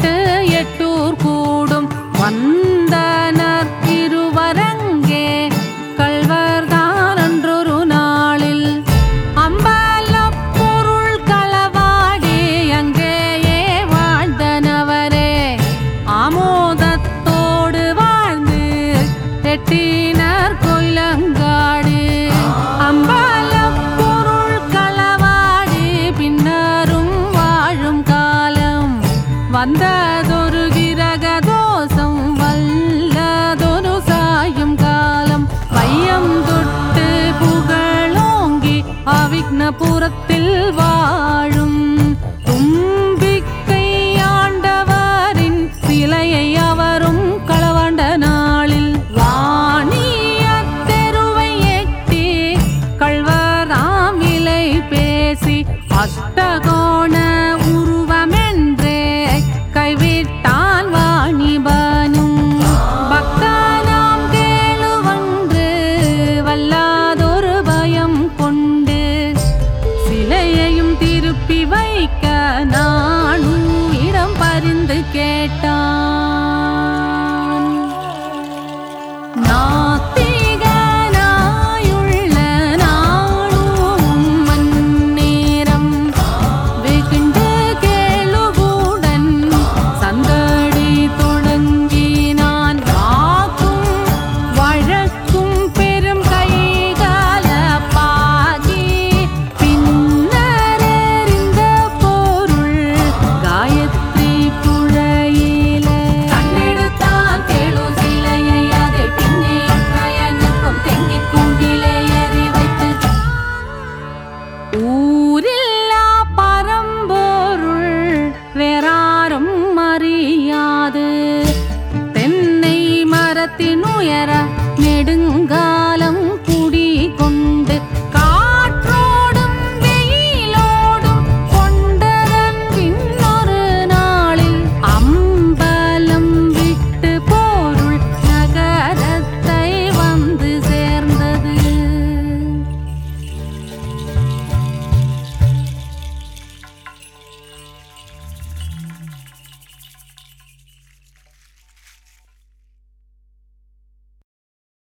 கேட்டு எட்டூர் கூடும் வந்தனர் இருவரங்கே கள்வர்தான் அன்றொரு நாளில் அம்பலப் பொருள் களவாடி அங்கேயே வாழ்ந்தனவரே ஆமோதத்தோடு வாழ்ந்து எட்டினர் கொயிலங்காடு அம்பலப் பொருள் களவாடி பின்னரும் வாழும் காலம் வந்ததொரு கிரக தோஷம் வல்லதொரு சாயும் காலம் வையம் தொட்டு புகழோங்கி அவிக்னபுரத்தில் வாழும் தும்பிக்கை ஆண்டவரின் சிலையை அவரும் களவாண்ட நாளில் வாணிய தெருவை எட்டி கள்வராம் இலை பேசி அஷ்டகோண உருவமென்றே கைவிட்டான் வாணிபனும் பக்தனாம் கேளுவன்று வல்லாதொரு பயம் கொண்டு சிலையையும் திருப்பி வைக்க நானும் இடம் பரிந்து கேட்டான்